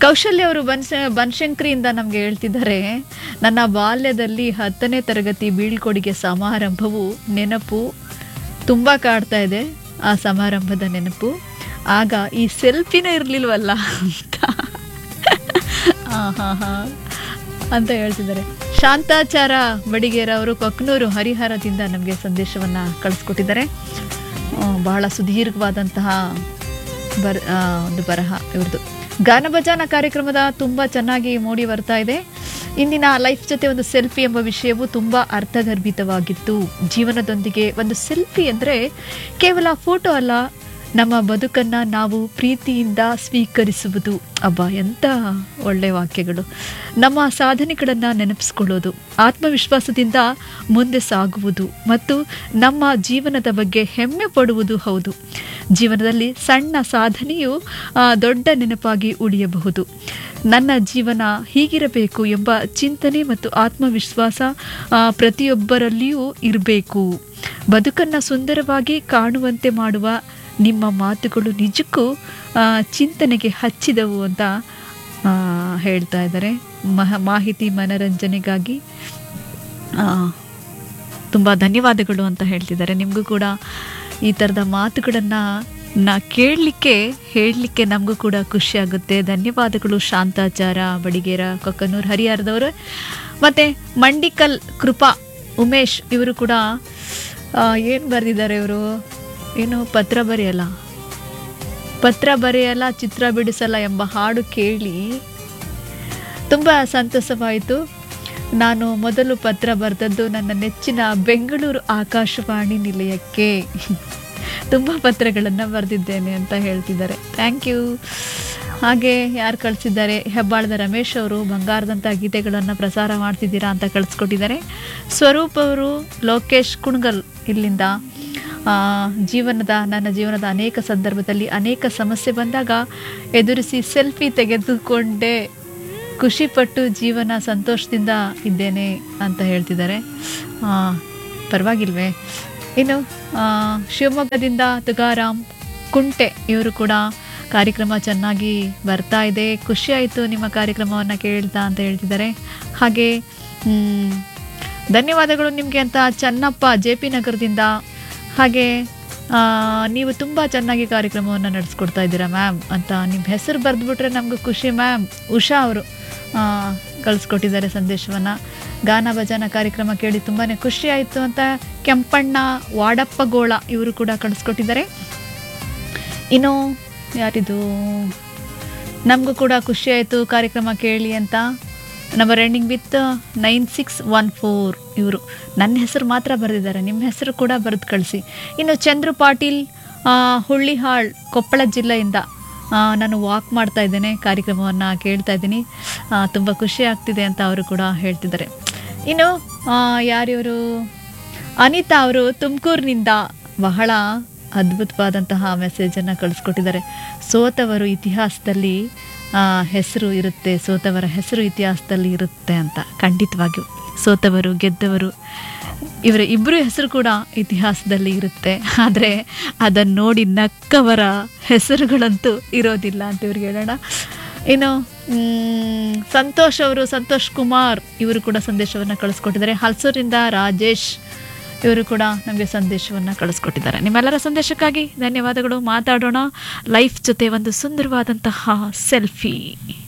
ಕೌಶಲ್ಯ ಅವರು ಬನ್ಸ ಬನಶಂಕರಿಯಿಂದ ನಮಗೆ ಹೇಳ್ತಿದ್ದಾರೆ ನನ್ನ ಬಾಲ್ಯದಲ್ಲಿ ಹತ್ತನೇ ತರಗತಿ ಬೀಳ್ಕೊಡುಗೆ ಸಮಾರಂಭವು ನೆನಪು ತುಂಬ ಕಾಡ್ತಾ ಇದೆ ಆ ಸಮಾರಂಭದ ನೆನಪು ಆಗ ಈ ಸೆಲ್ಫಿನೇ ಇರಲಿಲ್ವಲ್ಲ ಅಂತ ಹಾಂ ಹಾಂ ಹಾಂ ಅಂತ ಹೇಳ್ತಿದ್ದಾರೆ ಶಾಂತಾಚಾರ ಬಡಿಗೇರ ಅವರು ಕೊಕ್ನೂರು ಹರಿಹರದಿಂದ ನಮಗೆ ಸಂದೇಶವನ್ನು ಕಳಿಸ್ಕೊಟ್ಟಿದ್ದಾರೆ ಆ, ಬಹಳ ಸುದೀರ್ಘವಾದಂತಹ ಬರ ಆ, ಒಂದು ಬರಹ ಇವ್ರದ್ದು ಗಾನಭಜಾನ ಕಾರ್ಯಕ್ರಮದ ತುಂಬ ಚೆನ್ನಾಗಿ ಮೂಡಿ ಬರ್ತಾ ಇದೆ ಇಂದಿನ ಲೈಫ್ ಜೊತೆ ಒಂದು ಸೆಲ್ಫಿ ಎಂಬ ವಿಷಯವು ತುಂಬ ಅರ್ಥಗರ್ಭಿತವಾಗಿತ್ತು ಜೀವನದೊಂದಿಗೆ ಒಂದು ಸೆಲ್ಫಿ ಅಂದರೆ ಕೇವಲ ಫೋಟೋ ಅಲ್ಲ ನಮ್ಮ ಬದುಕನ್ನು ನಾವು ಪ್ರೀತಿಯಿಂದ ಸ್ವೀಕರಿಸುವುದು ಅಬ್ಬಾ ಎಂಥ ಒಳ್ಳೆಯ ವಾಕ್ಯಗಳು ನಮ್ಮ ಸಾಧನೆಗಳನ್ನು ನೆನಪಿಸ್ಕೊಳ್ಳೋದು ಆತ್ಮವಿಶ್ವಾಸದಿಂದ ಮುಂದೆ ಸಾಗುವುದು ಮತ್ತು ನಮ್ಮ ಜೀವನದ ಬಗ್ಗೆ ಹೆಮ್ಮೆ ಪಡುವುದು ಹೌದು ಜೀವನದಲ್ಲಿ ಸಣ್ಣ ಸಾಧನೆಯು ಆ, ದೊಡ್ಡ ನೆನಪಾಗಿ ಉಳಿಯಬಹುದು ನನ್ನ ಜೀವನ ಹೀಗಿರಬೇಕು ಎಂಬ ಚಿಂತನೆ ಮತ್ತು ಆತ್ಮವಿಶ್ವಾಸ ಆ, ಪ್ರತಿಯೊಬ್ಬರಲ್ಲಿಯೂ ಇರಬೇಕು ಬದುಕನ್ನು ಸುಂದರವಾಗಿ ಕಾಣುವಂತೆ ಮಾಡುವ ನಿಮ್ಮ ಮಾತುಗಳು ನಿಜಕ್ಕೂ ಆ, ಚಿಂತನೆಗೆ ಹಚ್ಚಿದವು ಅಂತ ಆ, ಹೇಳ್ತಾ ಇದ್ದಾರೆ ಮಹ ಮಾಹಿತಿ ಮನರಂಜನೆಗಾಗಿ ತುಂಬ ಧನ್ಯವಾದಗಳು ಅಂತ ಹೇಳ್ತಿದ್ದಾರೆ ನಿಮಗೂ ಕೂಡ ಈ ಥರದ ಮಾತುಗಳನ್ನು ನಾ ಕೇಳಲಿಕ್ಕೆ ಹೇಳಲಿಕ್ಕೆ ನಮಗೂ ಕೂಡ ಖುಷಿ ಆಗುತ್ತೆ ಧನ್ಯವಾದಗಳು ಶಾಂತಾಚಾರ ಬಡಿಗೇರ ಕೊಕ್ಕನೂರು ಹರಿಹರದವರು ಮತ್ತು ಮಂಡಿಕಲ್ ಕೃಪಾ ಉಮೇಶ್ ಇವರು ಕೂಡ ಏನು ಬರೆದಿದ್ದಾರೆ ಇವರು ಏನು ಪತ್ರ ಬರೆಯಲ್ಲ ಪತ್ರ ಬರೆಯಲ್ಲ ಚಿತ್ರ ಬಿಡಿಸಲ್ಲ ಎಂಬ ಹಾಡು ಕೇಳಿ ತುಂಬ ಸಂತಸವಾಯಿತು ನಾನು ಮೊದಲು ಪತ್ರ ಬರೆದದ್ದು ನನ್ನ ನೆಚ್ಚಿನ ಬೆಂಗಳೂರು ಆಕಾಶವಾಣಿ ನಿಲಯಕ್ಕೆ ತುಂಬ ಪತ್ರಗಳನ್ನು ಬರೆದಿದ್ದೇನೆ ಅಂತ ಹೇಳ್ತಿದ್ದಾರೆ ಥ್ಯಾಂಕ್ ಯು ಹಾಗೆ ಯಾರು ಕಳಿಸಿದ್ದಾರೆ ಹೆಬ್ಬಾಳದ ರಮೇಶ್ ಅವರು ಬಂಗಾರದಂಥ ಗೀತೆಗಳನ್ನು ಪ್ರಸಾರ ಮಾಡ್ತಿದ್ದೀರಾ ಅಂತ ಕಳಿಸ್ಕೊಟ್ಟಿದ್ದಾರೆ ಸ್ವರೂಪ್ ಅವರು ಲೋಕೇಶ್ ಕುಣಗಲ್ ಇಲ್ಲಿಂದ ಆ, ಜೀವನದ ನನ್ನ ಜೀವನದ ಅನೇಕ ಸಂದರ್ಭದಲ್ಲಿ ಅನೇಕ ಸಮಸ್ಯೆ ಬಂದಾಗ ಎದುರಿಸಿ ಸೆಲ್ಫಿ ತೆಗೆದುಕೊಂಡೆ ಖುಷಿಪಟ್ಟು ಜೀವನ ಸಂತೋಷದಿಂದ ಇದ್ದೇನೆ ಅಂತ ಹೇಳ್ತಿದ್ದಾರೆ ಆ, ಪರವಾಗಿಲ್ವೇ ಇನ್ನು ಆ, ಶಿವಮೊಗ್ಗದಿಂದ ತುಕಾರಾಮ್ ಕುಂಟೆ ಇವರು ಕೂಡ ಕಾರ್ಯಕ್ರಮ ಚೆನ್ನಾಗಿ ಬರ್ತಾ ಇದೆ ಖುಷಿ ಆಯಿತು ನಿಮ್ಮ ಕಾರ್ಯಕ್ರಮವನ್ನು ಕೇಳ್ತಾ ಅಂತ ಹೇಳ್ತಿದ್ದಾರೆ ಹಾಗೆ ಮ್, ಧನ್ಯವಾದಗಳು ನಿಮಗೆ ಅಂತ ಚನ್ನಪ್ಪ ಜೆ ಪಿ ನಗರದಿಂದ ಹಾಗೆ ಆ, ನೀವು ತುಂಬ ಚೆನ್ನಾಗಿ ಕಾರ್ಯಕ್ರಮವನ್ನು ನಡೆಸ್ಕೊಡ್ತಾ ಇದ್ದೀರಾ ಮ್ಯಾಮ್ ಅಂತ ನಿಮ್ಮ ಹೆಸರು ಬರೆದ್ಬಿಟ್ರೆ ನಮಗೂ ಖುಷಿ ಮ್ಯಾಮ್ ಉಷಾ ಅವರು ಆ, ಕಳಿಸ್ಕೊಟ್ಟಿದ್ದಾರೆ ಸಂದೇಶವನ್ನು ಗಾನ ಭಜನ ಕಾರ್ಯಕ್ರಮ ಕೇಳಿ ತುಂಬಾ ಖುಷಿ ಆಯಿತು ಅಂತ ಕೆಂಪಣ್ಣ ವಾಡಪ್ಪಗೋಳ ಇವರು ಕೂಡ ಕಳಿಸ್ಕೊಟ್ಟಿದ್ದಾರೆ ಇನ್ನು ಯಾರಿದು ನಮಗೂ ಕೂಡ ಖುಷಿ ಆಯಿತು ಕಾರ್ಯಕ್ರಮ ಕೇಳಿ ಅಂತ number ending with nine six one four ಇವರು ನನ್ನ ಹೆಸರು ಮಾತ್ರ ಬರೆದಿದ್ದಾರೆ ನಿಮ್ಮ ಹೆಸರು ಕೂಡ ಬರೆದು ಕಳಿಸಿ ಇನ್ನು ಚಂದ್ರು ಪಾಟೀಲ್ ಆ, ಹುಳ್ಳಿಹಾಳ್ ಕೊಪ್ಪಳ ಜಿಲ್ಲೆಯಿಂದ ಆ, ನಾನು ವಾಕ್ ಮಾಡ್ತಾ ಇದ್ದೇನೆ ಕಾರ್ಯಕ್ರಮವನ್ನು ಕೇಳ್ತಾ ಇದ್ದೀನಿ ತುಂಬ ಖುಷಿ ಆಗ್ತಿದೆ ಅಂತ ಅವರು ಕೂಡ ಹೇಳ್ತಿದ್ದಾರೆ ಇನ್ನು ಆ, ಯಾರಿವರು ಅನಿತಾ ಅವರು ತುಮಕೂರಿನಿಂದ ಬಹಳ ಅದ್ಭುತವಾದಂತಹ ಮೆಸೇಜನ್ನು ಕಳಿಸ್ಕೊಟ್ಟಿದ್ದಾರೆ ಸೋತವರು ಇತಿಹಾಸದಲ್ಲಿ ಆ, ಹೆಸರು ಇರುತ್ತೆ ಸೋತವರ ಹೆಸರು ಇತಿಹಾಸದಲ್ಲಿ ಇರುತ್ತೆ ಅಂತ ಖಂಡಿತವಾಗಿಯೂ ಸೋತವರು ಗೆದ್ದವರು ಇವರ ಇಬ್ಬರು ಹೆಸರು ಕೂಡ ಇತಿಹಾಸದಲ್ಲಿ ಇರುತ್ತೆ ಆದರೆ ಅದನ್ನು ನೋಡಿ ನಕ್ಕವರ ಹೆಸರುಗಳಂತೂ ಇರೋದಿಲ್ಲ ಅಂತ ಇವ್ರಿಗೆ ಹೇಳೋಣ ಇನ್ನು ಮ್, ಸಂತೋಷ್ ಅವರು ಸಂತೋಷ್ ಕುಮಾರ್ ಇವರು ಕೂಡ ಸಂದೇಶವನ್ನು ಕಳಿಸ್ಕೊಟ್ಟಿದ್ದಾರೆ ಹಲ್ಸೂರಿಂದ ರಾಜೇಶ್ ಇವರು ಕೂಡ ನಮಗೆ ಸಂದೇಶವನ್ನು ಕಳಿಸ್ಕೊಟ್ಟಿದ್ದಾರೆ ನಿಮ್ಮೆಲ್ಲರ ಸಂದೇಶಕ್ಕಾಗಿ ಧನ್ಯವಾದಗಳು ಮಾತಾಡೋಣ ಲೈಫ್ ಜೊತೆ ಒಂದು ಸುಂದರವಾದಂತಹ ಸೆಲ್ಫಿ